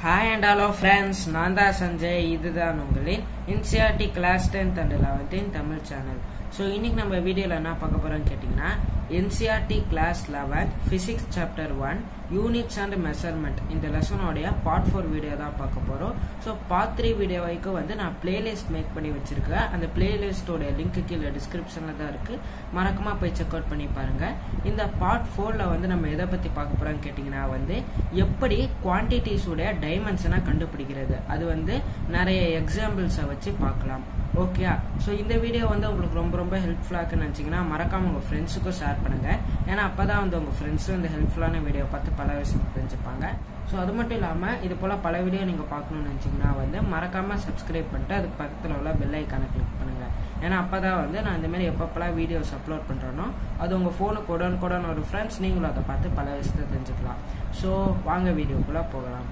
hi and hello friends நான் தான் சஞ்சய் இதுதான் உங்களின் என்சிஆர்டி கிளாஸ் டென்த் அண்ட் லெவன்த்தின் தமிழ் சேனல் ஸோ இன்னைக்கு நம்ம வீடியோவில் என்ன பார்க்க போகிறோம்னு கேட்டிங்கன்னா NCERT class eleventh physics chapter one units and measurement இந்த லெசனோடைய பார்ட் ஃபோர் வீடியோ தான் பார்க்க போகிறோம் ஸோ பார்ட் த்ரீ வீடியோ வரைக்கும் வந்து நான் பிளேலிஸ்ட் மேக் பண்ணி வச்சிருக்கேன் அந்த பிளேலிஸ்டோட லிங்க் கீழே டிஸ்கிரிப்ஷனில் தான் இருக்குது மறக்காம போய் செக் அவுட் பண்ணி பாருங்கள் இந்த பார்ட் ஃபோரில் வந்து நம்ம எதை பற்றி பார்க்க போகிறோம்னு கேட்டிங்கன்னா வந்து எப்படி குவான்டிட்டிஸோடைய டைமென்ஷனை கண்டுபிடிக்கிறது அது வந்து நிறைய எக்ஸாம்பிள்ஸை வச்சு பார்க்கலாம் ஓகே ஸோ இந்த வீடியோ வந்து உங்களுக்கு ரொம்ப ரொம்ப ஹெல்ப்ஃபுல்லாக இருக்குன்னு நினச்சிங்கன்னா மறக்காம உங்கள் ஃப்ரெண்ட்ஸுக்கும் ஷேர் பண்ணுங்கள் ஏன்னா அப்போ தான் வந்து உங்கள் ஃப்ரெண்ட்ஸும் இந்த ஹெல்ப்ஃபுல்லான வீடியோ பார்த்து பல விஷயம் தெரிஞ்சுப்பாங்க ஸோ அது மட்டும் இல்லாமல் இது போல் பல வீடியோ நீங்கள் பார்க்கணும்னு நினச்சிங்கன்னா வந்து மறக்காமல் சப்ஸ்கிரைப் பண்ணிட்டு அதுக்கு பக்கத்தில் உள்ள பெல் ஐக்கானை கிளிக் பண்ணுங்கள் ஏன்னா அப்போ தான் வந்து நான் இந்த மாதிரி எப்பப்பெல்லாம் வீடியோஸ் அப்லோட் பண்ணுறேனோ அது உங்கள் ஃபோனுக்கு உடன் கூட ஒரு ஃப்ரெண்ட்ஸ் நீங்களும் அதை பார்த்து பல விஷயத்தை தெரிஞ்சுக்கலாம் ஸோ வாங்க வீடியோக்குள்ளே போகலாம்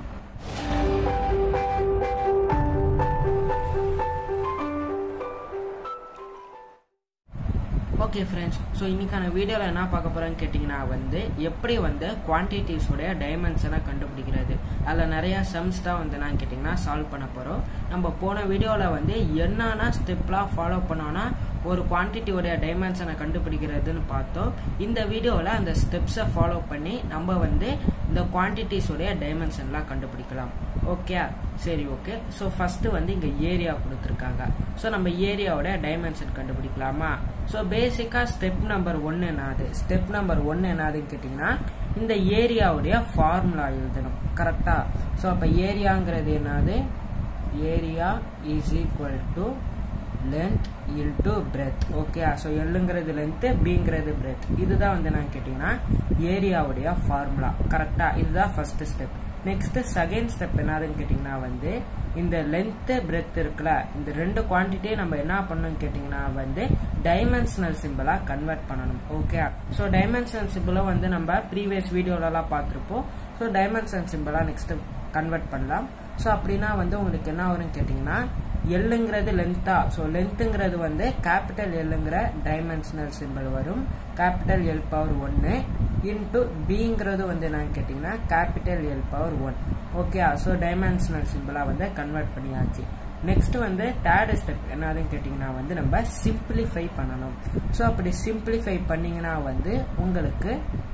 ஓகே ஃப்ரெண்ட்ஸ் ஸோ இன்னைக்கான வீடியோவில் என்ன பார்க்க போகிறேன்னு கேட்டிங்கன்னா வந்து எப்படி வந்து குவான்டிட்டிஸோடைய டைமென்ஷனை கண்டுபிடிக்கிறது அதில் நிறையா சம்ஸ் தான் வந்து நான் கேட்டிங்கன்னா சால்வ் பண்ண போகிறோம் நம்ம போன வீடியோவில் வந்து என்னென்ன ஸ்டெப்லாம் ஃபாலோ பண்ணோன்னா ஒரு குவான்டிட்டியோடைய டைமென்ஷனை கண்டுபிடிக்கிறதுன்னு பார்த்தோம் இந்த வீடியோவில் அந்த ஸ்டெப்ஸை ஃபாலோ பண்ணி நம்ம வந்து இந்த குவான்டிட்டிஸோடைய டைமென்ஷன்லாம் கண்டுபிடிக்கலாம் ஓகே சரி ஓகே ஸோ ஃபஸ்ட்டு வந்து இங்கே ஏரியா கொடுத்துருக்காங்க ஸோ நம்ம ஏரியாவோட டைமென்ஷன் கண்டுபிடிக்கலாமா ஸோ பேசிக்காக ஸ்டெப் நம்பர் ஒன்று என்னது ஸ்டெப் நம்பர் ஒன்று என்னதுன்னு கேட்டிங்கன்னா இந்த ஏரியாவுடைய ஃபார்முலா எழுதணும் கரெக்டாக ஸோ அப்போ ஏரியாங்கிறது என்னது area is equal to length into breadth okay so எல்லுங்கிறது லென்த்து பிங்கிறது பிரெத் இதுதான் வந்து நான் கேட்டிங்கன்னா ஏரியாவுடைய ஃபார்முலா கரெக்டாக இதுதான் first step next second step என்னதுன்னு கேட்டிங்கன்னா வந்து இந்த லென்த்து பிரெத் இருக்குல்ல இந்த ரெண்டு குவான்டிட்டியை நம்ம என்ன பண்ணணும்னு கேட்டிங்கன்னா வந்து டைமென்ஷனல் சிம்பிளாக கன்வெர்ட் பண்ணணும் ஓகே ஸோ டைமென்ஷனல் சிம்பிளை வந்து நம்ம ப்ரீவியஸ் வீடியோலலாம் பார்த்துருப்போம் ஸோ டைமென்ஷனல் சிம்பிளாக நெக்ஸ்ட் கன்வெர்ட் பண்ணலாம் ஸோ அப்படின்னா வந்து உங்களுக்கு என்ன வரும்னு கேட்டிங்கன்னா எல்லுங்கிறது லென்த்தா ஸோ லென்த்துங்கிறது வந்து கேபிட்டல் எல்லுங்கிற டைமென்ஷனல் சிம்பிள் வரும் கேபிட்டல் எல் பவர் ஒன்று இன்ட்டு பிங்கிறது வந்து என்னன்னு கேட்டிங்கன்னா capital L power one okay so dimensional சிம்பிளாக வந்து கன்வெர்ட் பண்ணியாச்சு நெக்ஸ்ட் வந்து தேர்ட் ஸ்டெப் என்னதுன்னு கேட்டிங்கன்னா வந்து நம்ம சிம்பிளிஃபை பண்ணணும் ஸோ அப்படி சிம்பிளிஃபை பண்ணிங்கன்னா வந்து உங்களுக்கு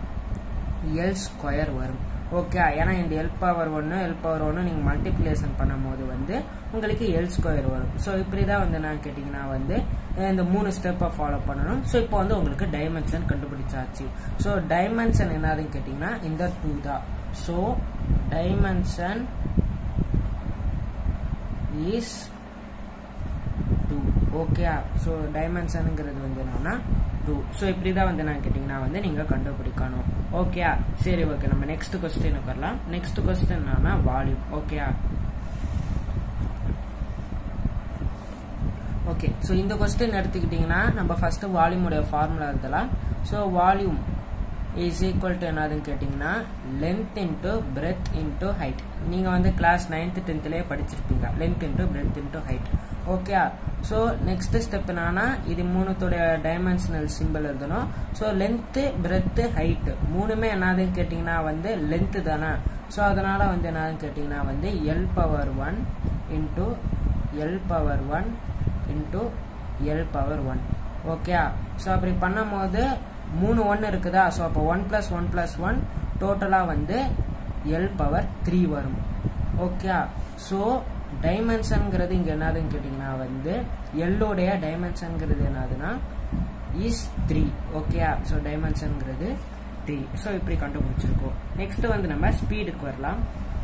எல் ஸ்கொயர் வரும் ஓகே ஏன்னா இந்த எல் பவர் ஒன்று எல் பவர் ஒன்று நீங்கள் மல்டிப்ளிகேஷன் பண்ணும்போது வந்து உங்களுக்கு எல் ஸ்கொயர் வரும் ஸோ இப்படி தான் வந்து நான் கேட்டிங்கன்னா வந்து இந்த மூணு ஸ்டெப்பை ஃபாலோ பண்ணணும் ஸோ இப்போ வந்து உங்களுக்கு டைமென்ஷன் கண்டுபிடிச்சாச்சு ஸோ டைமென்ஷன் என்னதுன்னு கேட்டிங்கன்னா இந்த டூ தான் so dimension is two okay so டைமென்ஷனுங்கிறது வந்து என்னன்னா டூ ஸோ இப்படி தான் வந்து நான் கேட்டிங்கன்னா வந்து நீங்கள் கண்டுபிடிக்கணும் ஓகே சரி ஓகே நம்ம நெக்ஸ்ட் கொஸ்டினுக்கு வரலாம் நெக்ஸ்ட் கொஸ்டின் என்னன்னா வால்யூம் ஓகே ஓகே ஸோ இந்த கொஸ்டின் எடுத்துக்கிட்டிங்கன்னா நம்ம ஃபஸ்ட்டு வால்யூமுடைய ஃபார்முலா எழுதலாம் so volume is equal to என்னதுன்னு கேட்டிங்கன்னா length into breadth into height நீங்கள் வந்து கிளாஸ் நைன்த்து டென்த்துலேயே படிச்சிருப்பீங்க length into breadth into height okay so next step என்னன்னா இது மூணுத்துடைய டைமென்ஷனல் சிம்பிள் எழுதணும் ஸோ லென்த்து பிரெத்து ஹைட்டு மூணுமே என்னதுன்னு கேட்டிங்கன்னா வந்து லென்த்து தானே ஸோ அதனால் வந்து என்னதுன்னு கேட்டிங்கன்னா வந்து L power one into L power one into L power one okay so அப்படி பண்ணும்போது மூணு ஒன்று இருக்குதா ஸோ அப்போ one plus one plus one டோட்டலாக வந்து எல் பவர் த்ரீ வரும் ஓகே ஸோ டைமென்ஷனுங்கிறது இங்கே என்னதுன்னு கேட்டிங்கன்னா வந்து எல்லோடைய டைமென்ஷனுங்கிறது என்னதுன்னா இஸ் த்ரீ ஓகே ஸோ டைமென்ஷனுங்கிறது த்ரீ ஸோ இப்படி கண்டுபிடிச்சிருக்கோம் நெக்ஸ்ட் வந்து நம்ம ஸ்பீடுக்கு வரலாம்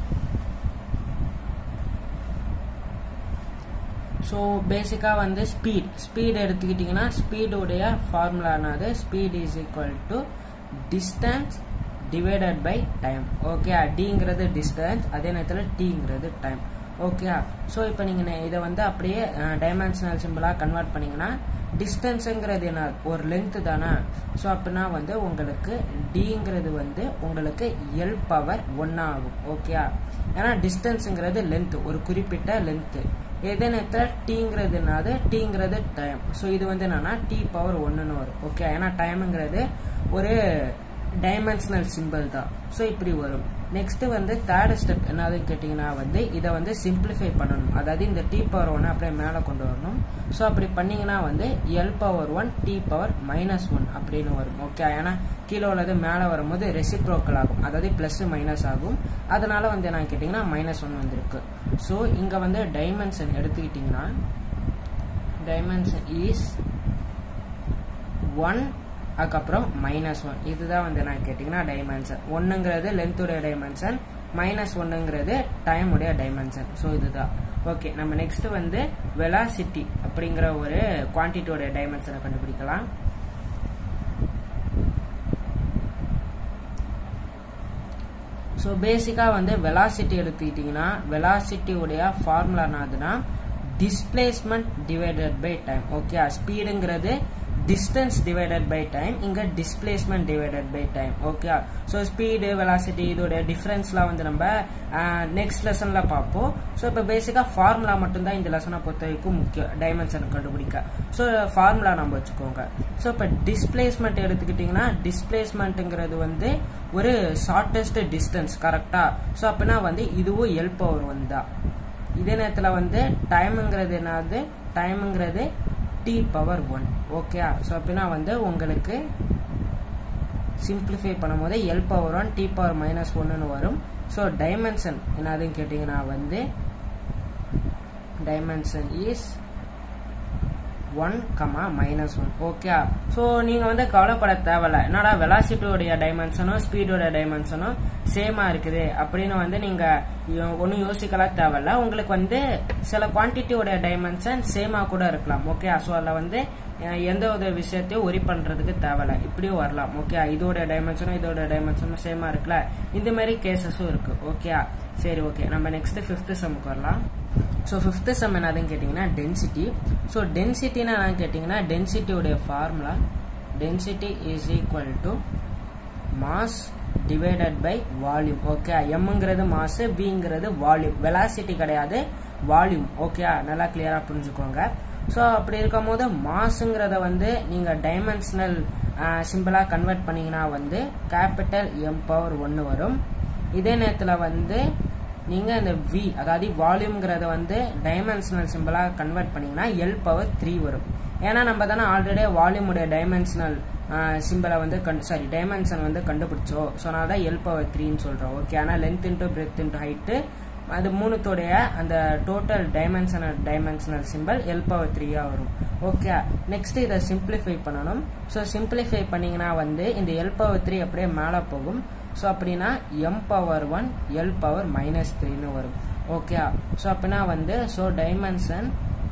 ஸோ பேசிக்காக வந்து ஸ்பீட் ஸ்பீட் எடுத்துக்கிட்டிங்கன்னா ஸ்பீடுடைய ஃபார்முலானது speed is equal to distance divided by time okay டிங்கிறது டிஸ்டன்ஸ் அதே நேரத்தில் டிங்கிறது டைம் ஓகே ஸோ இப்போ நீங்கள் இதை வந்து அப்படியே டைமென்ஷனல் சிம்பிளாக கன்வெர்ட் பண்ணிங்கன்னா டிஸ்டன்ஸுங்கிறது என்ன ஒரு லென்த்து தானே ஸோ அப்படின்னா வந்து உங்களுக்கு டிங்கிறது வந்து உங்களுக்கு எல் பவர் ஒன்றா ஆகும் ஓகே ஏன்னா டிஸ்டன்ஸுங்கிறது லென்த்து ஒரு குறிப்பிட்ட லென்த்து எதே நேரத்தில் டீங்கிறது என்னது டீங்கிறது டைம் ஸோ இது வந்து என்னன்னா டி பவர் ஒன்றுன்னு வரும் ஓகே ஏன்னா டைமுங்கிறது ஒரு டைமென்ஷனல் சிம்பிள் தான் ஸோ இப்படி வரும் நெக்ஸ்ட் வந்து தேர்ட் ஸ்டெப் என்னதுன்னு கேட்டிங்கன்னா வந்து இதை வந்து சிம்பிளிஃபை பண்ணணும் அதாவது இந்த டி பவர் ஒன் அப்படியே மேலே கொண்டு வரணும் ஸோ அப்படி பண்ணீங்கன்னா வந்து L power one T power minus one அப்படின்னு வரும் ஓகே ஏன்னா கீழே உள்ளது மேலே வரும்போது ரெசிப்ரோக்கல் ஆகும் அதாவது ப்ளஸ் மைனஸ் ஆகும் அதனால வந்து என்ன கேட்டிங்கன்னா மைனஸ் ஒன் வந்திருக்கு ஸோ இங்கே வந்து டைமென்ஷன் எடுத்துக்கிட்டிங்கன்னா டைமென்ஷன் இஸ் ஒன் அதுக்கப்புறம் மைனஸ் ஒன் இதுதான் வந்து நான் கேட்டிங்கன்னா டைமென்ஷன் ஒன்றுங்கிறது லென்த்துடைய டைமென்ஷன் மைனஸ் ஒன்றுங்கிறது டைமுடைய டைமென்ஷன் ஸோ இதுதான் ஓகே நம்ம நெக்ஸ்ட் வந்து வெலாசிட்டி அப்படிங்கிற ஒரு குவான்டிட்டியோட டைமென்ஷனை கண்டுபிடிக்கலாம் ஸோ பேசிக்காக வந்து வெலாசிட்டி எடுத்துக்கிட்டிங்கன்னா வெலாசிட்டியுடைய ஃபார்முலா என்னதுன்னா displacement divided by time okay ஸ்பீடுங்கிறது டிஸ்டன்ஸ் டிவைடட் பை டைம் இங்கே displacement divided by time okay so speed velocity இதோட டிஃப்ரென்ஸ்லாம் வந்து நம்ம நெக்ஸ்ட் லெசனில் பார்ப்போம் ஸோ இப்போ பேசிக்காக ஃபார்முலா மட்டும்தான் இந்த லெசனை பொறுத்த வரைக்கும் முக்கியம் டைமென்ஷன் கண்டுபிடிக்க ஸோ ஃபார்முலா நம்ம வச்சுக்கோங்க ஸோ இப்போ டிஸ்பிளேஸ்மெண்ட் எடுத்துக்கிட்டிங்கன்னா டிஸ்பிளேஸ்மெண்ட்டுங்கிறது வந்து ஒரு ஷார்ட்டஸ்ட் டிஸ்டன்ஸ் கரெக்டாக ஸோ அப்படின்னா வந்து இதுவும் எல் பவர் வந்தா இதே நேரத்தில் வந்து டைமுங்கிறது என்னது டைமுங்கிறது T power one okay so அப்படின்னா வந்து உங்களுக்கு சிம்பிளிஃபை பண்ணும்போது L power one T power minus ஒன்னு வரும் ஸோ டைமென்ஷன் என்னதுன்னு கேட்டிங்கன்னா வந்து dimension is one comma minus one okay so நீங்கள் வந்து கவலைப்பட தேவையில்ல என்னடா வெலாசிட்டியோடைய டைமென்ஷனும் ஸ்பீடோட டைமென்ஷனும் சேமாக இருக்குது அப்படின்னு வந்து நீங்கள் ஒன்றும் யோசிக்கலாம் தேவையில்ல உங்களுக்கு வந்து சில குவான்டிட்டியோட டைமென்ஷன் சேமாக கூட இருக்கலாம் ஓகே ஸோ அதில் வந்து எந்த ஒரு விஷயத்தையும் ஒரி பண்ணுறதுக்கு தேவையில்ல இப்படியும் வரலாம் ஓகே இதோட டைமென்ஷனும் இதோட டைமென்ஷனும் சேமாக இருக்குல்ல இந்த மாதிரி கேசஸும் இருக்குது ஓகே சரி ஓகே நம்ம நெக்ஸ்ட் ஃபிஃப்த் சம்முக்கு வரலாம் ஸோ ஃபிஃப்த்து சம் என்னதுன்னு கேட்டிங்கன்னா டென்சிட்டி ஸோ டென்சிட்டினா என்னன்னு கேட்டிங்கன்னா டென்சிட்டியோடைய formula density is equal to mass divided by volume okay எம்ங்கிறது மாஸ் விங்கிறது வால்யூம் வெலாசிட்டி கிடையாது வால்யூம் ஓகே நல்லா கிளியராக புரிஞ்சுக்கோங்க ஸோ அப்படி இருக்கும் போது மாஸுங்கிறத வந்து நீங்கள் டைமென்ஷனல் சிம்பிளாக கன்வெர்ட் பண்ணிங்கன்னா வந்து கேபிட்டல் எம் பவர் ஒன்று வரும் இதே நேரத்தில் வந்து நீங்கள் இந்த வி அதாவது வால்யூம்ங்கிறத வந்து டைமென்ஷனல் சிம்பிளாக கன்வெர்ட் பண்ணிங்கன்னா எல் பவர் த்ரீ வரும் ஏன்னா நம்ம தானே ஆல்ரெடி வால்யூமுடைய டைமென்ஷனல் சிம்பிளை வந்து கண்டு சாரி டைமென்ஷன் வந்து கண்டுபிடிச்சோம் ஸோ அதனால தான் எல் பவர் த்ரீன்னு சொல்கிறோம் ஓகே ஆனால் length into breadth into height அது மூணுத்தோடைய அந்த total dimensional dimensional symbol L power த்ரீயாக வரும் ஓகே நெக்ஸ்ட் இதை சிம்பிளிஃபை பண்ணணும் ஸோ சிம்பிளிஃபை பண்ணிங்கன்னா வந்து இந்த எல் பவர் த்ரீ அப்படியே மேலே போகும் ஸோ அப்படின்னா M power one L power minus த்ரீன்னு வரும் ஓகே ஸோ அப்படின்னா வந்து ஸோ டைமென்ஷன்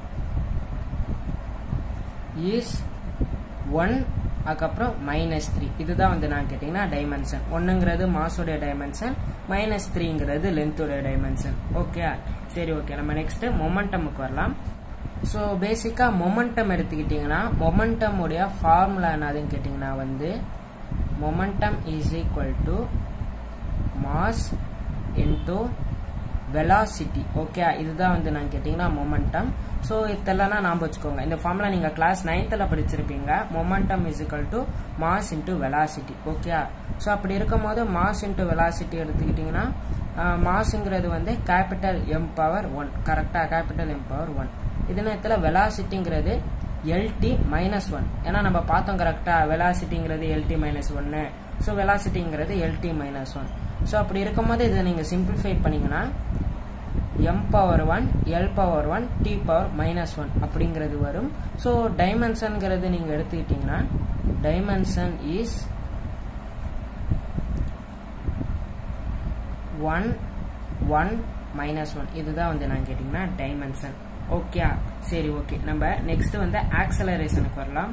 இஸ் ஒன் அதுக்கப்புறம் மைனஸ் த்ரீ இதுதான் வந்து நான் கேட்டிங்கன்னா டைமென்ஷன் ஒன்றுங்கிறது மாஸோடைய டைமென்ஷன் மைனஸ் த்ரீங்கிறது லென்த்தோடைய டைமென்ஷன் ஓகே சரி ஓகே நம்ம நெக்ஸ்ட் மொமெண்டமுக்கு வரலாம் ஸோ பேசிக்காக மொமெண்டம் எடுத்துக்கிட்டிங்கன்னா மொமெண்டம் உடைய ஃபார்முலா என்னதுன்னு கேட்டிங்கன்னா வந்து momentum is equal to mass into velocity okay இதுதான் வந்து நான் கேட்டிங்கன்னா மொமெண்டம் ஸோ இதெல்லாம் ஞாபகம் வச்சுக்கோங்க இந்த ஃபார்முலா நீங்கள் கிளாஸ் நைன்த்தில் படிச்சிருப்பீங்க momentum is equal to mass into velocity okay so அப்படி இருக்கும் போது மாஸ் இன்ட்டு வெலாசிட்டி எடுத்துக்கிட்டிங்கன்னா மாஸுங்கிறது வந்து கேபிட்டல் எம் பவர் ஒன் கரெக்டாக கேபிட்டல் எம் பவர் ஒன் இது நேரத்தில் வெலாசிட்டிங்கிறது எல்டி மைனஸ் ஒன் ஏன்னா நம்ம பார்த்தோம் கரெக்டாக வெலாசிட்டிங்கிறது எல்டி மைனஸ் ஒன்று ஸோ வெலாசிட்டிங்கிறது எல்டி மைனஸ் ஒன் ஸோ அப்படி இருக்கும்போது இதை நீங்கள் சிம்பிளிஃபை பண்ணிங்கன்னா M power one L power one T power minus one அப்படிங்கிறது வரும் ஸோ டைமென்ஷனுங்கிறது நீங்கள் எடுத்துக்கிட்டிங்கன்னா dimension is one one minus one இதுதான் வந்து நான் கேட்டிங்கன்னா டைமென்ஷன் ஓகே சரி ஓகே நம்ம நெக்ஸ்ட் வந்து ஆக்சலரேஷனுக்கு வரலாம்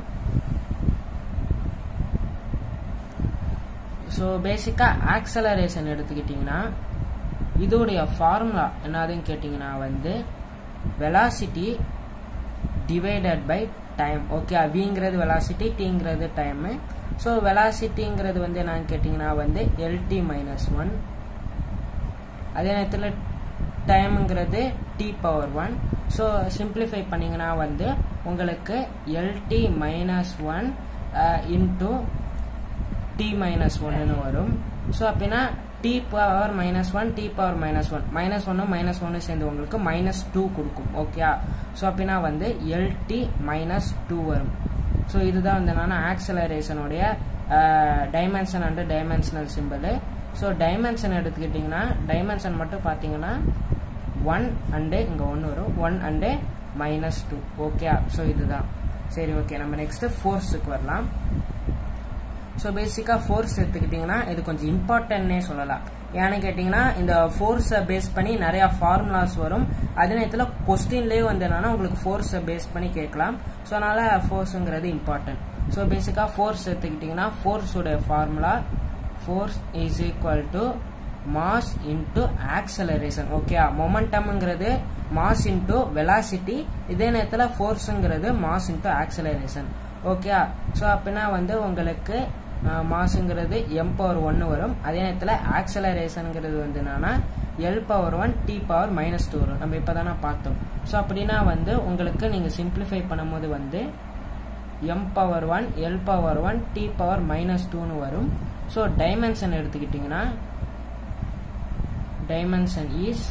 ஸோ பேசிக்காக ஆக்சலரேஷன் எடுத்துக்கிட்டிங்கன்னா இதோடைய ஃபார்முலா என்னதுன்னு கேட்டிங்கன்னா வந்து velocity divided by time okay விங்கிறது வெலாசிட்டி டிங்கிறது டைமு ஸோ வெலாசிட்டிங்கிறது வந்து என்னன்னு கேட்டிங்கன்னா வந்து எல்டி மைனஸ் ஒன் அதே நேரத்தில் டைமுங்கிறது T power one so simplify பண்ணிங்கன்னா வந்து உங்களுக்கு L T minus one into T minus ஒன்னு வரும் ஸோ அப்படின்னா T power minus one T power minus one minus ஒன்று மைனஸ் ஒன்று சேர்ந்து உங்களுக்கு மைனஸ் டூ கொடுக்கும் ஓகே ஸோ அப்படின்னா வந்து எல்டி மைனஸ் டூ வரும் ஸோ இதுதான் வந்து என்னன்னா ஆக்சலரேஷனுடைய dimension and dimensional symbol so dimension எடுத்துக்கிட்டிங்கன்னா டைமென்ஷன் மட்டும் பார்த்தீங்கன்னா ஒன் அண்டு இங்கே ஒன்று வரும் one and minus two okay so இதுதான் சரி ஓகே நம்ம நெக்ஸ்ட்டு ஃபோர்ஸுக்கு வரலாம் ஸோ பேசிக்காக ஃபோர்ஸ் எடுத்துக்கிட்டிங்கன்னா இது கொஞ்சம் இம்பார்ட்டன்ட்னே சொல்லலாம் ஏன்னு கேட்டிங்கன்னா இந்த ஃபோர்ஸை பேஸ் பண்ணி நிறையா ஃபார்முலாஸ் வரும் அதே நேரத்தில் கொஸ்டின்லேயே வந்து என்னன்னா உங்களுக்கு ஃபோர்ஸை பேஸ் பண்ணி கேட்கலாம் ஸோ அதனால் ஃபோர்ஸுங்கிறது இம்பார்ட்டன்ட் ஸோ பேசிக்காக ஃபோர்ஸ் எடுத்துக்கிட்டிங்கன்னா ஃபோர்ஸோடைய formula force is equal to mass into acceleration okay மொமெண்டம்ங்கிறது மாஸ் இன்டு வெலாசிட்டி இதே நேரத்தில் ஃபோர்ஸுங்கிறது mass into acceleration okay so அப்படின்னா வந்து உங்களுக்கு மாசுங்கிறது எம் பவர் ஒன்று வரும் அதே நேரத்தில் ஆக்சலரேஷனுங்கிறது வந்து என்னன்னா L power one T power minus two வரும் நம்ம இப்போ தானே பார்த்தோம் ஸோ அப்படின்னா வந்து உங்களுக்கு நீங்கள் சிம்பிளிஃபை பண்ணும்போது வந்து M power one L power one T power minus டூன்னு வரும் ஸோ டைமென்ஷன் எடுத்துக்கிட்டிங்கன்னா dimension is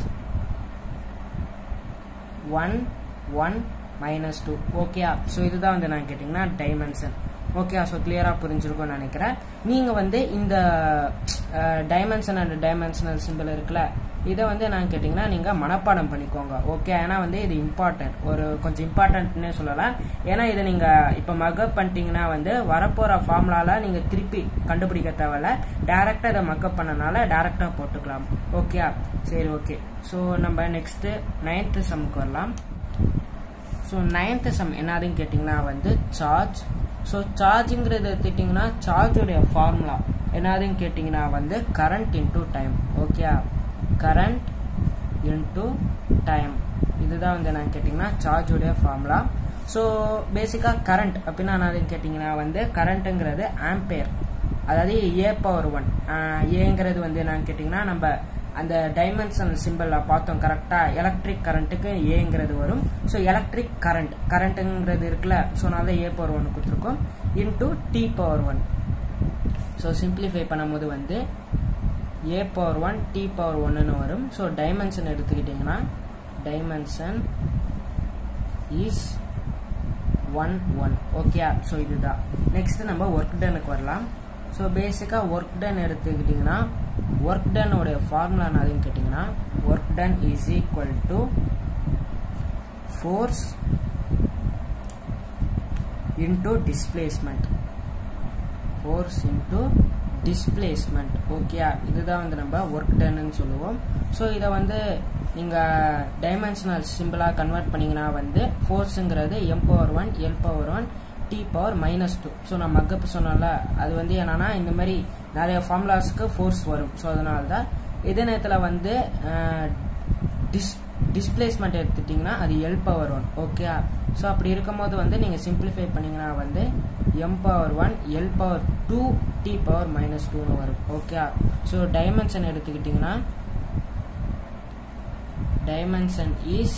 one one minus two ஓகேயா ஸோ இதுதான் வந்து நான் கேட்டிங்கன்னா டைமென்ஷன் ஓகே ஸோ கிளியராக புரிஞ்சிருக்கும்னு நினைக்கிறேன் நீங்கள் வந்து இந்த டைமென்ஷன் அண்ட் டைமென்ஷனல் சிம்பிள் இருக்குல்ல இதை வந்து நான் கேட்டிங்கன்னா நீங்கள் மனப்பாடம் பண்ணிக்கோங்க ஓகே ஏன்னா வந்து இது இம்பார்ட்டன்ட் ஒரு கொஞ்சம் இம்பார்ட்டன்ட்னே சொல்லலாம் ஏன்னா இதை நீங்கள் இப்போ மக்கப் பண்ணிட்டீங்கன்னா வந்து வரப்போகிற ஃபார்முலாவில் நீங்கள் திருப்பி கண்டுபிடிக்க தேவையில்ல டேரெக்டாக இதை மக்கப் பண்ணனால டேரெக்டாக போட்டுக்கலாம் ஓகே சரி ஓகே ஸோ நம்ம நெக்ஸ்ட்டு நைன்த்து சம்க்கு வரலாம் ஸோ நைன்த்து சம் என்னதுன்னு கேட்டிங்கன்னா வந்து சார்ஜ் ஸோ சார்ஜுங்கிறது எடுத்துட்டிங்கன்னா சார்ஜுடைய ஃபார்முலா என்னதுன்னு கேட்டிங்கன்னா வந்து current into time okay current into time இதுதான் வந்து என்னன்னு கேட்டிங்கன்னா சார்ஜுடைய ஃபார்முலா ஸோ பேசிக்காக கரண்ட் அப்படின்னா என்னதுன்னு கேட்டிங்கன்னா வந்து கரண்ட்டுங்கிறது ஆம்பேர் அதாவது ஏ பவர் ஒன் ஏங்கிறது வந்து என்னன்னு கேட்டிங்கன்னா நம்ம அந்த டைமென்ஷன் சிம்பிளில் பார்த்தோம் கரெக்டாக எலக்ட்ரிக் கரண்ட்டுக்கு ஏங்கிறது வரும் ஸோ எலக்ட்ரிக் கரண்ட் கரண்ட்டுங்கிறது இருக்குல்ல ஸோ நான் தான் ஏ பவர் ஒன்று கொடுத்துருக்கோம் into T power one so simplify பண்ணும்போது வந்து A power one T power ஒன்றுன்னு வரும் ஸோ டைமென்ஷன் எடுத்துக்கிட்டிங்கன்னா dimension is one one okay so இதுதான் நெக்ஸ்ட் நம்ம ஒர்க் டனுக்கு வரலாம் ஸோ பேசிக்காக ஒர்க் டன் எடுத்துக்கிட்டிங்கன்னா ஒர்க் டனோடைய ஃபார்முலா என்னதுன்னு கேட்டிங்கன்னா work done is equal to force into displacement force into displacement okay இதுதான் வந்து நம்ம ஒர்க் டன்னு சொல்லுவோம் ஸோ இதை வந்து நீங்கள் டைமென்ஷனல் சிம்பிளாக கன்வெர்ட் பண்ணிங்கன்னா வந்து ஃபோர்ஸுங்கிறது M power one L power one T power minus two so நான் மக்கப் சொன்னோம்ல அது வந்து என்னன்னா இந்த மாதிரி நிறைய ஃபார்முலாஸ்க்கு ஃபோர்ஸ் வரும் ஸோ அதனால தான் இதே நேரத்தில் வந்து டிஸ் டிஸ்பிளேஸ்மெண்ட் எடுத்துட்டிங்கன்னா அது L power one okay so அப்படி இருக்கும்போது வந்து நீங்கள் சிம்பிளிஃபை பண்ணிங்கன்னா வந்து M power one L power two T power minus டூன்னு வரும் ஓகே ஸோ டைமென்ஷன் எடுத்துக்கிட்டிங்கன்னா dimension is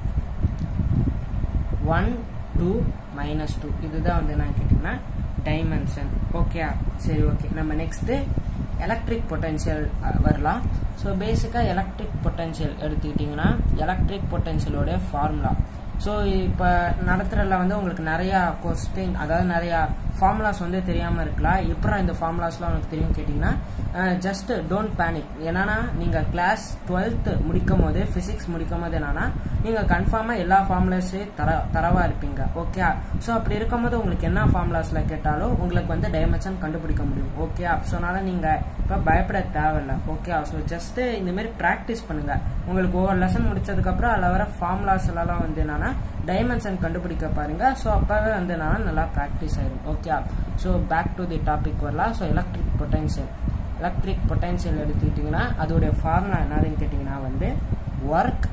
one two minus two இதுதான் வந்து என்ன கேட்டிங்கன்னா டைமென்ஷன் ஓகே சரி ஓகே நம்ம நெக்ஸ்ட்டு எலக்ட்ரிக் பொட்டன்ஷியல் வரலாம் ஸோ பேசிக்காக எலக்ட்ரிக் பொட்டன்ஷியல் எடுத்துக்கிட்டிங்கன்னா எலக்ட்ரிக் பொட்டன்ஷியலோடைய ஃபார்முலா ஸோ இப்போ நடத்துகிறதுல வந்து உங்களுக்கு நிறையா கொஸ்டின் அதாவது நிறையா ஃபார்முலாஸ் வந்து தெரியாமல் இருக்கலாம் எப்பறம் இந்த ஃபார்முலாஸ்லாம் உங்களுக்கு தெரியும் கேட்டிங்கன்னா ஜஸ்ட் டோன்ட் பேனிக் என்னன்னா நீங்கள் கிளாஸ் டுவெல்த்து முடிக்கும் போது ஃபிசிக்ஸ் முடிக்கும் போது என்னன்னா நீங்கள் கன்ஃபார்மாக எல்லா ஃபார்முலாஸையும் தர தரவாக இருப்பீங்க ஓகே ஸோ அப்படி இருக்கும்போது உங்களுக்கு என்ன ஃபார்முலாஸில் கேட்டாலும் உங்களுக்கு வந்து டைமென்ஷன் கண்டுபிடிக்க முடியும் ஓகே ஸோ அதனால் நீங்கள் இப்போ பயப்பட தேவையில்லை ஓகே ஸோ ஜஸ்ட்டு இந்தமாரி ப்ராக்டிஸ் பண்ணுங்கள் உங்களுக்கு ஒவ்வொரு லெசன் முடிச்சதுக்கப்புறம் அதில் வர ஃபார்முலாஸ் எல்லாம் வந்து என்னன்னா டைமென்ஷன் கண்டுபிடிக்க பாருங்க ஸோ அப்போவே வந்து என்னன்னா நல்லா ப்ராக்டிஸ் ஆயிடும் okay so back to the topic வரலாம் so electric potential electric potential எடுத்துக்கிட்டிங்கன்னா அதோடைய ஃபார்முலா என்னதுன்னு கேட்டிங்கன்னா வந்து ஒர்க்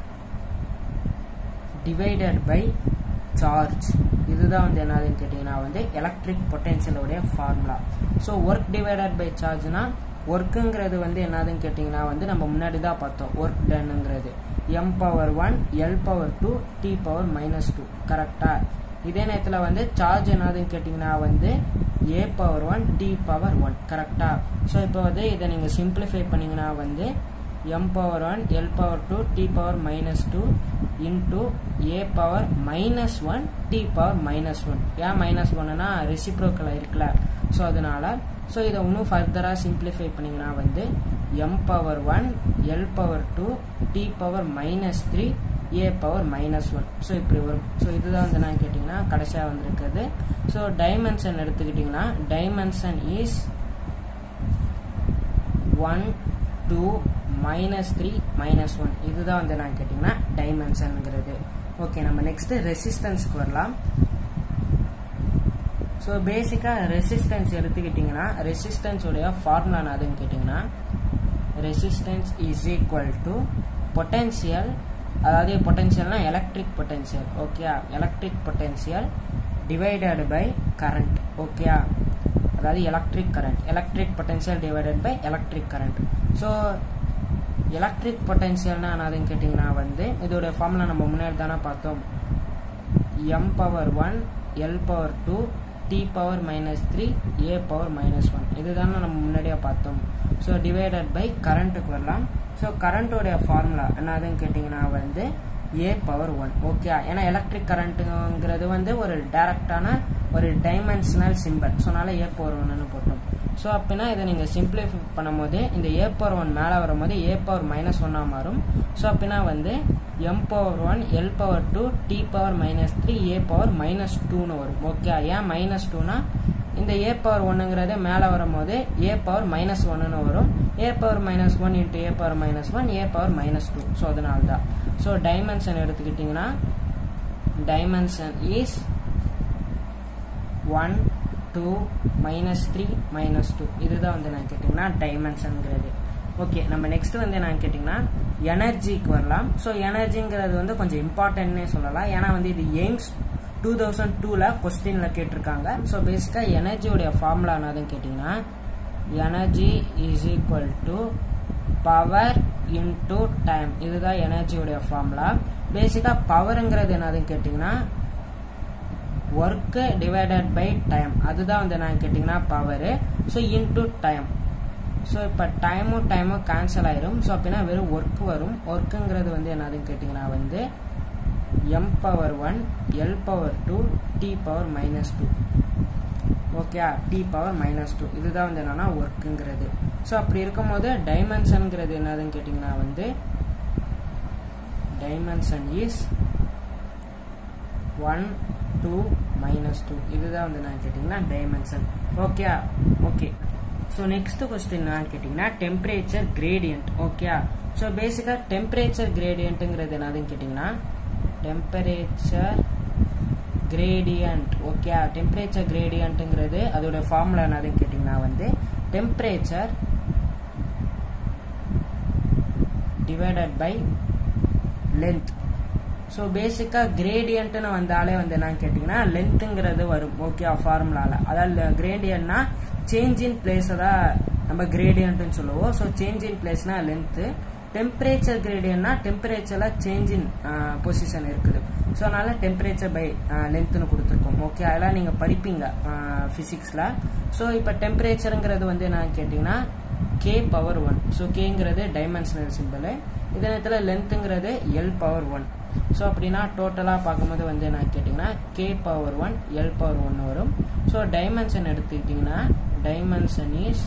டிவைடட் பை சார்ஜ் இதுதான் வந்து என்னதுன்னு கேட்டிங்கன்னா வந்து எலக்ட்ரிக் பொட்டன்ஷியலோடைய formula so work divided by சார்ஜ்னா ஒர்க்குங்கிறது வந்து என்னதுன்னு கேட்டிங்கன்னா வந்து நம்ம முன்னாடி தான் பார்த்தோம் ஒர்க் டன்னுங்கிறது M power one L power two T power minus two கரெக்டாக இதே நேரத்தில் வந்து சார்ஜ் என்னதுன்னு கேட்டிங்கன்னா வந்து A power one T power one கரெக்டாக ஸோ இப்போ வந்து இதை நீங்கள் சிம்பிளிஃபை பண்ணிங்கன்னா வந்து M power one L power two T power minus two into A power minus one T power minus one ஏன் மைனஸ் ஒன்னுனா ரெசிப்ரோக்கல் இருக்குல்ல ஸோ அதனால ஸோ இதை இன்னும் ஃபர்தராக சிம்பிளிஃபை பண்ணிங்கன்னா வந்து M power one L power two T power minus three A power minus one so இப்படி வரும் ஸோ இதுதான் வந்து நான் கேட்டிங்கன்னா கடைசியாக வந்திருக்குது ஸோ டைமென்ஷன் எடுத்துக்கிட்டிங்கன்னா dimension is one two minus three minus one இதுதான் வந்து நான் கேட்டிங்கன்னா டைமென்ஷனுங்கிறது ஓகே நம்ம நெக்ஸ்ட் ரெசிஸ்டன்ஸ்க்கு வரலாம் ஸோ பேசிக்காக ரெசிஸ்டன்ஸ் எடுத்துக்கிட்டிங்கன்னா ரெசிஸ்டன்ஸோடைய ஃபார்முலா அதுன்னு கேட்டிங்கன்னா resistance is equal to potential அதாவது பொட்டென்சியல்னா electric potential okay electric potential divided by current okay அதாவது electric current electric potential divided by electric current so electric பொட்டென்சியல்னா என்னதுன்னு கேட்டிங்கன்னா வந்து இதோட ஃபார்முலா நம்ம முன்னாடி தானே பார்த்தோம் M power one L power two T power minus three A power minus one இதுதானே நம்ம முன்னாடியே பார்த்தோம் ஸோ டிவைடட் பை கரண்ட்டுக்கு வரலாம் ஸோ கரண்ட்டோடைய ஃபார்முலா என்னதுன்னு கேட்டிங்கன்னா வந்து ஏ பவர் ஒன் ஓகே ஏன்னா எலக்ட்ரிக் கரண்ட்டுங்கிறது வந்து ஒரு டைரக்டான ஒரு டைமென்ஷனல் சிம்பிள் ஸோ அதனால ஏ பவர் ஒன்னு போட்டோம் ஸோ அப்படின்னா இதை நீங்கள் சிம்பிளிஃபை பண்ணும்போது இந்த ஏ பவர் ஒன் மேலே வரும்போது ஏ பவர் மைனஸ் ஒன்னாக மாறும் ஸோ அப்படின்னா வந்து M power one L power two T power minus three A power minus டூன்னு வரும் ஓகே ஏன் மைனஸ் டூனா இந்த ஏ பவர் ஒன்னுங்கிறது மேலே வரும்போது ஏ பவர் மைனஸ் ஒன்னு வரும் A power minus one into A power minus one A power minus two so அதனால தான் ஸோ டைமென்ஷன் எடுத்துக்கிட்டிங்கன்னா dimension is one two minus three minus two இதுதான் வந்து நான் கேட்டிங்கன்னா டைமென்ஷனுங்கிறது ஓகே நம்ம நெக்ஸ்ட் வந்து என்னன்னு கேட்டிங்கன்னா எனர்ஜிக்கு வரலாம் ஸோ எனர்ஜிங்கிறது வந்து கொஞ்சம் இம்பார்ட்டன்ட்னே சொல்லலாம் ஏன்னா வந்து இது எய்ம்ஸ் டூ தௌசண்ட் டூவில் கொஸ்டினில் கேட்டிருக்காங்க ஸோ பேசிக்காக எனர்ஜியோடைய ஃபார்முலா என்னதுன்னு கேட்டிங்கன்னா energy is equal to power into time இதுதான் எனர்ஜியோடைய ஃபார்முலா பேசிக்காக பவருங்கிறது என்னதுன்னு கேட்டிங்கன்னா ஒர்க்கு டிவைடட் பை டைம் அதுதான் வந்து நான் கேட்டிங்கன்னா power so into time so இப்போ டைமும் டைமும் கேன்சல் ஆயிரும் ஸோ அப்படின்னா வெறும் ஒர்க் வரும் ஒர்க்குங்கிறது வந்து என்னதுன்னு கேட்டிங்கன்னா வந்து M power one L power two T power minus two okay T power minus two இதுதான் வந்து என்னன்னா ஒர்க்குங்கிறது ஸோ அப்படி இருக்கும்போது டைமென்ஷனுங்கிறது என்னதுன்னு கேட்டிங்கன்னா வந்து dimension is one two minus two இதுதான் வந்து நான் கேட்டிங்கன்னா dimension okay okay so next question என்னன்னு கேட்டிங்கன்னா டெம்பரேச்சர் கிரேடியன்ட் ஓகே ஸோ பேசிக்காக டெம்பரேச்சர் கிரேடியன்ட்டுங்கிறது என்னதுன்னு கேட்டிங்கன்னா டெம்பரேச்சர் கிரேடியன்ட் ஓகே டெம்பரேச்சர் கிரேடியன்ட்டுங்கிறது அதோட ஃபார்முலா என்னதுன்னு கேட்டிங்கன்னா வந்து temperature divided by length so பேசிக்காக கிரேடியன்ட்னு வந்தாலே வந்து என்னன்னு கேட்டிங்கன்னா லென்த்துங்கிறது வரும் ஓகே ஃபார்முலாவில் அதாவது கிரேடியன்ட்னா சேஞ்ச் இன் பிளேஸை தான் நம்ம கிரேடியன்ட்னு சொல்லுவோம் ஸோ சேஞ்ச் இன் பிளேஸ்னா லென்த்து டெம்பரேச்சர் கிரேடியன்ட்னா டெம்பரேச்சரில் சேஞ்ச் இன் பொசிஷன் இருக்குது ஸோ அதனால டெம்பரேச்சர் பை லென்த்னு கொடுத்துருக்கோம் ஓகே அதெல்லாம் நீங்கள் படிப்பீங்க ஃபிசிக்ஸில் ஸோ இப்போ டெம்பரேச்சருங்கிறது வந்து என்னன்னு கேட்டிங்கன்னா கே பவர் ஒன் ஸோ கேங்கிறது டைமென்ஷனல் சிம்பிள் இதே நேரத்தில் லென்த்துங்கிறது எல் பவர் ஒன் ஸோ அப்படின்னா டோட்டலாக பார்க்கும்போது வந்து என்ன கேட்டிங்கன்னா K power one L power one வரும் ஸோ டைமென்ஷன் எடுத்துக்கிட்டிங்கன்னா dimension is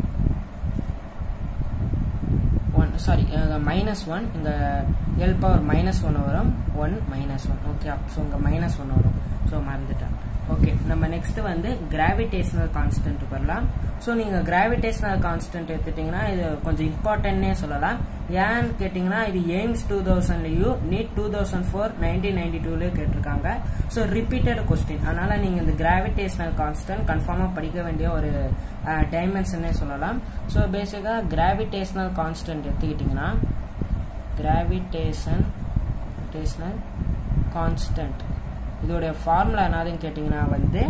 one sorry minus one இங்கே எல் பவர் மைனஸ் ஒன் வரும் one minus one okay so இங்கே மைனஸ் ஒன் வரும் ஸோ மறந்துட்டேன் ஓகே நம்ம நெக்ஸ்ட் வந்து கிராவிடேஷனல் கான்ஸ்டன்ட் வரலாம் ஸோ நீங்கள் கிராவிடேஷனல் கான்ஸ்டன்ட் எடுத்துட்டிங்கன்னா இது கொஞ்சம் இம்பார்ட்டன்ட்னே சொல்லலாம் ஏன்னு கேட்டிங்கன்னா இது எய்ம்ஸ் டூ தௌசண்ட்லையும் NEET two thousand four nineteen ninety டூலேயும் கேட்டிருக்காங்க ஸோ ரிப்பீட்டட் கொஸ்டின் அதனால் நீங்கள் இந்த கிராவிடேஷனல் கான்ஸ்டன்ட் கன்ஃபார்மாக படிக்க வேண்டிய ஒரு டைமென்ஷனே சொல்லலாம் ஸோ பேசிக்காக கிராவிடேஷனல் கான்ஸ்டன்ட் எடுத்துக்கிட்டிங்கன்னா கிராவிடேஷன் கிராவிடேஷனல் கான்ஸ்டன்ட் இதோடைய ஃபார்முலா என்னதுன்னு கேட்டிங்கன்னா வந்து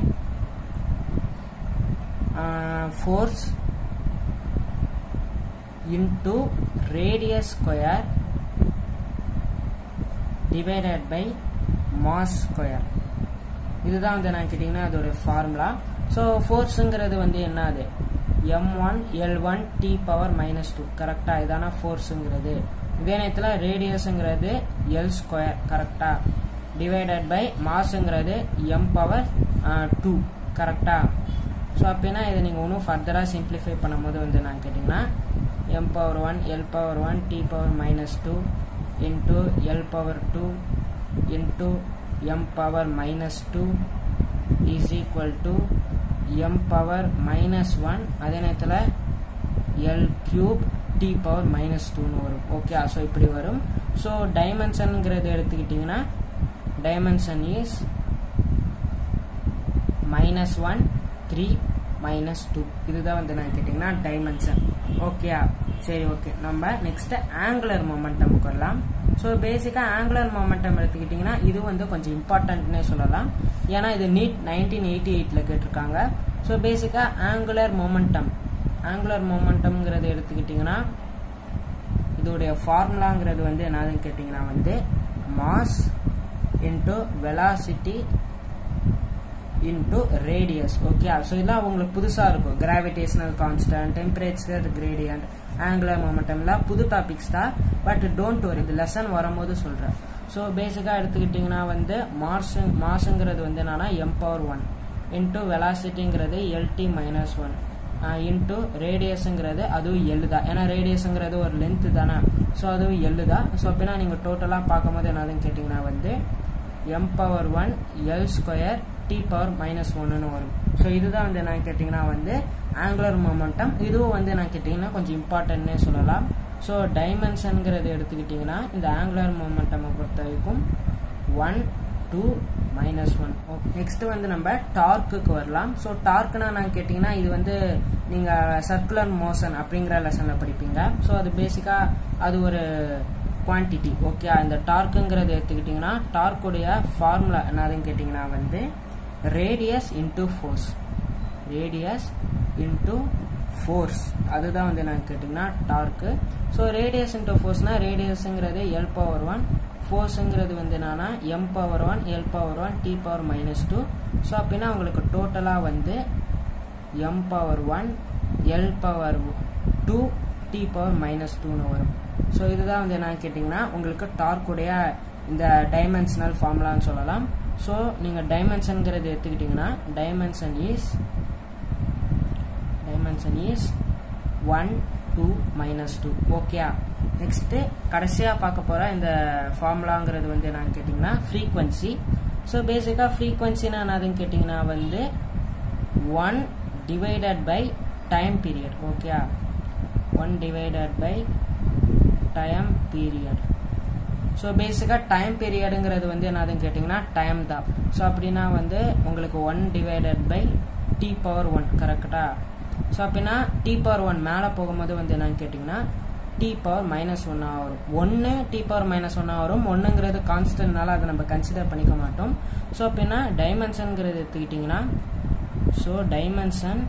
force into radius square divided by mass square இதுதான் வந்து நான் கேட்டிங்கன்னா அதோட ஃபார்முலா ஸோ ஃபோர்ஸுங்கிறது வந்து என்னது M one L one T power minus two கரெக்டாக இதான ஃபோர்ஸுங்கிறது இதே நேரத்தில் ரேடியஸுங்கிறது எல் ஸ்கொயர் கரெக்டாக டிவைடட் பை மாஸுங்கிறது எம் பவர் டூ கரெக்டாக ஸோ அப்படின்னா இதை நீங்கள் இன்னும் ஃபர்தராக சிம்பிளிஃபை பண்ணும்போது வந்து நான் கேட்டிங்கன்னா M power one L power one T power minus two into L power two into M power minus two is equal to M power minus one அதே நேரத்தில் L cube T power minus டூன்னு வரும் okay so இப்படி வரும் so டைமென்ஷனுங்கிறது எடுத்துக்கிட்டிங்கன்னா dimension is minus one three minus two இதுதான் வந்து நான் கேட்டிங்கன்னா டைமென்ஷன் ஓகேயா சரி ஓகே நம்ம நெக்ஸ்ட் ஆங்குலர் மொமெண்டம் வரலாம் ஸோ பேசிக்காக ஆங்குலர் மொமெண்டம் எடுத்துக்கிட்டிங்கன்னா இது வந்து கொஞ்சம் இம்பார்ட்டன்ட்னே சொல்லலாம் ஏன்னா இது நீட் நைன்டீன் எயிட்டி எயிட்டில் கேட்டிருக்காங்க ஸோ பேசிக்காக ஆங்குலர் மொமெண்டம் ஆங்குலர் மொமெண்டம்ங்கிறது எடுத்துக்கிட்டிங்கன்னா இதோடைய ஃபார்முலாங்கிறது வந்து என்னதுன்னு கேட்டிங்கன்னா வந்து mass into velocity into radius okay so இதெல்லாம் உங்களுக்கு புதுசாக இருக்கும் gravitational constant temperature gradient angular மொமெண்டம்லாம் புது டாபிக்ஸ் தான் பட் டோன்ட் வரி இது லெசன் வரும்போது சொல்கிறேன் ஸோ பேசிக்காக எடுத்துக்கிட்டிங்கன்னா வந்து மார்ஸு மாஸுங்கிறது வந்து என்னன்னா எம் பவர் ஒன் இன்ட்டு வெலாசிட்டிங்கிறது எல்டி மைனஸ் ஒன் இன்ட்டு ரேடியஸுங்கிறது அதுவும் எள்ளு தான் ஏன்னா ரேடியஸுங்கிறது ஒரு லென்த்து தானே ஸோ அதுவும் எள்ளு தான் ஸோ அப்படின்னா நீங்கள் டோட்டலாக பார்க்கும்போது என்னதுன்னு கேட்டிங்கன்னா வந்து M power one L square T power minus ஒன்றுன்னு வரும் ஸோ இதுதான் வந்து நான் கேட்டிங்கன்னா வந்து ஆங்குலர் மொமெண்டம் இதுவும் வந்து நான் கேட்டிங்கன்னா கொஞ்சம் இம்பார்ட்டன்ட்னே சொல்லலாம் ஸோ டைமென்ஷனுங்கிறது எடுத்துக்கிட்டிங்கன்னா இந்த ஆங்குலர் மொமெண்டமை பொறுத்த வரைக்கும் one two minus one next வந்து நம்ம டார்க்குக்கு வரலாம் ஸோ டார்க்னா நான் கேட்டிங்கன்னா இது வந்து நீங்கள் சர்க்குலர் மோஷன் அப்படிங்கிற லெசனில் படிப்பீங்க ஸோ அது பேசிக்காக அது ஒரு குவான்டிட்டி ஓகே இந்த டார்க்குங்கிறது எடுத்துக்கிட்டிங்கன்னா டார்க்குடைய ஃபார்முலா என்னதுன்னு கேட்டிங்கன்னா வந்து radius into force radius into force அதுதான் வந்து நான் கேட்டிங்கன்னா டார்க்கு ஸோ ரேடியஸ் இன்ட்டு ஃபோர்ஸ்னால் ரேடியஸுங்கிறது எல் பவர் ஒன் ஃபோர்ஸுங்கிறது வந்து என்னன்னா M power one L power one T power minus two so அப்படின்னா உங்களுக்கு டோட்டலாக வந்து M power one L power two T power minus டூன்னு வரும் ஸோ இதுதான் வந்து என்னன்னு கேட்டிங்கன்னா உங்களுக்கு டார்க்குடைய இந்த டைமென்ஷனல் ஃபார்முலான்னு சொல்லலாம் ஸோ நீங்கள் டைமென்ஷனுங்கிறது எடுத்துக்கிட்டிங்கன்னா dimension is dimension is one two minus two okay next கடைசியாக பார்க்க போகிற இந்த ஃபார்முலாங்கிறது வந்து என்னன்னு கேட்டிங்கன்னா ஃப்ரீக்வன்சி ஸோ பேசிக்காக ஃப்ரீக்வன்சினா என்னதுன்னு கேட்டிங்கன்னா வந்து one divided by time period okay one divided by time period so பேசிக்காக டைம் பீரியடுங்கிறது வந்து என்னதுன்னு கேட்டிங்கன்னா டைம் தான் ஸோ அப்படின்னா வந்து உங்களுக்கு one divided by T power one கரெக்டாக ஸோ அப்படின்னா டி பவர் ஒன் மேலே போகும்போது வந்து என்னன்னு கேட்டிங்கன்னா டி பவர் மைனஸ் ஒன்னாக வரும் ஒன்று டி பவர் மைனஸ் ஒன்னாக வரும் ஒன்றுங்கிறது கான்ஸ்டன்ட்னால அதை நம்ம கன்சிடர் பண்ணிக்க மாட்டோம் ஸோ அப்படின்னா டைமென்ஷனுங்கிறது எடுத்துக்கிட்டிங்கன்னா ஸோ டைமென்ஷன்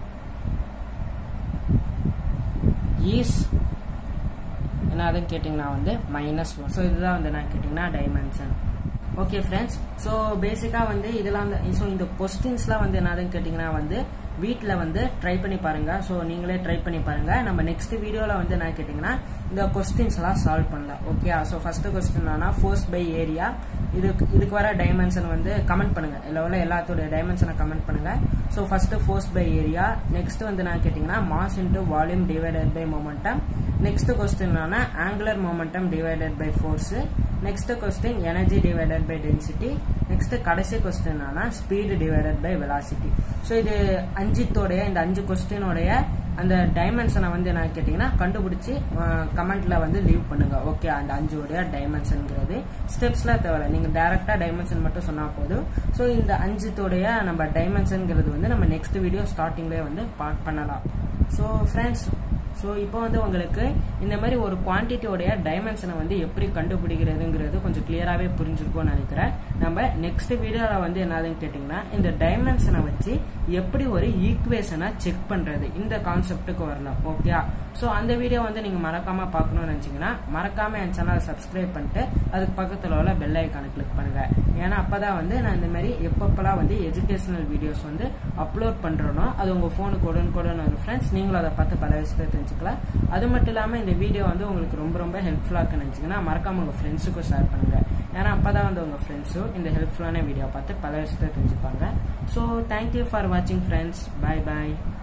ஈஸ் என்ன அதுன்னு கேட்டிங்கன்னா வந்து மைனஸ் ஒன் ஸோ இதுதான் வந்து நான் கேட்டிங்கன்னா டைமென்ஷன் ஓகே ஃப்ரெண்ட்ஸ் ஸோ பேசிக்காக வந்து இதெல்லாம் ஸோ இந்த கொஸ்டின்ஸ்லாம் வந்து என்னதுன்னு கேட்டிங்கன்னா வந்து வீட்டில் வந்து ட்ரை பண்ணி பாருங்க ஸோ நீங்களே ட்ரை பண்ணி பாருங்க நம்ம நெக்ஸ்ட் வீடியோவில் வந்து என்ன கேட்டிங்கன்னா இந்த கொஸ்டின்ஸ் எல்லாம் சால்வ் பண்ணலாம் ஓகே ஸோ ஃபர்ஸ்ட் கொஸ்டின் ஆனால் ஃபோர்ஸ் பை ஏரியா இதுக்கு இதுக்கு வர டைமென்ஷன் வந்து கமெண்ட் பண்ணுங்க இல்லை உள்ள எல்லாத்தோட டைமென்ஷனை கமெண்ட் பண்ணுங்க so first force by area next வந்து நான் கேட்டிங்கன்னா mass into volume divided by momentum next question angular momentum divided by force next question energy divided by density next கடைசி question speed divided by velocity so இது அஞ்சுத்தோடைய இந்த அஞ்சு கொஸ்டினோடைய அந்த டைமென்ஷனை வந்து என்ன கேட்டிங்கன்னா கண்டுபிடிச்சி கமெண்ட்ல வந்து லீவ் பண்ணுங்க ஓகே அந்த அஞ்சோடைய டைமென்ஷனுங்கிறது ஸ்டெப்ஸ்ல தேவை நீங்க டைரக்டா டைமென்ஷன் மட்டும் சொன்னா போதும் ஸோ இந்த அஞ்சுத்தோடைய நம்ம டைமென்ஷனுங்கிறது வந்து நம்ம நெக்ஸ்ட் வீடியோ ஸ்டார்டிங்லேயே வந்து பண்ணலாம் ஸோ ஃப்ரெண்ட்ஸ் ஸோ இப்போ வந்து உங்களுக்கு இந்த மாதிரி ஒரு குவான்டிட்டியோடைய டைமென்ஷனை வந்து எப்படி கண்டுபிடிக்கிறதுங்கிறது கொஞ்சம் கிளியராகவே புரிஞ்சிருக்கும்னு நினைக்கிறேன் நம்ம நெக்ஸ்ட் வீடியோவில் வந்து என்னதுன்னு கேட்டிங்கன்னா இந்த டைமென்ஷனை வச்சு எப்படி ஒரு ஈக்குவேஷனை செக் பண்ணுறது இந்த கான்செப்ட்டுக்கு வரலாம் ஓகே ஸோ அந்த வீடியோ வந்து நீங்கள் மறக்காமல் பார்க்கணும்னு நினச்சிங்கன்னா மறக்காமல் என் சேனலை சப்ஸ்கிரைப் பண்ணிட்டு அதுக்கு பக்கத்தில் உள்ள பெல் ஐக்கானை கிளிக் பண்ணுங்கள் ஏன்னா அப்போ தான் வந்து நான் இந்த மாதிரி எப்பப்பெல்லாம் வந்து எஜுகேஷனல் வீடியோஸ் வந்து அப்லோட் பண்ணுறனோ அது உங்கள் ஃபோனுக்கு உடனுக்குடன் வரும் ஃப்ரெண்ட்ஸ் நீங்களும் அதை பார்த்து பல விஷயத்தை தெரிஞ்சுக்கலாம் அது மட்டும் இல்லாமல் இந்த வீடியோ வந்து உங்களுக்கு ரொம்ப ரொம்ப ஹெல்ப்ஃபுல்லாக இருக்குன்னு நினச்சிங்கன்னா மறக்காமல் உங்கள் ஃப்ரெண்ட்ஸுக்கும் ஷேர் பண்ணுங்கள் ஏன்னா அப்போ தான் வந்து உங்கள் ஃப்ரெண்ட்ஸும் இந்த ஹெல்ப்ஃபுல்லான வீடியோ பார்த்து பல விஷயத்தை தெரிஞ்சுப்பாங்க ஸோ தேங்க்யூ ஃபார் வாட்சிங் ஃப்ரெண்ட்ஸ் பாய் பாய்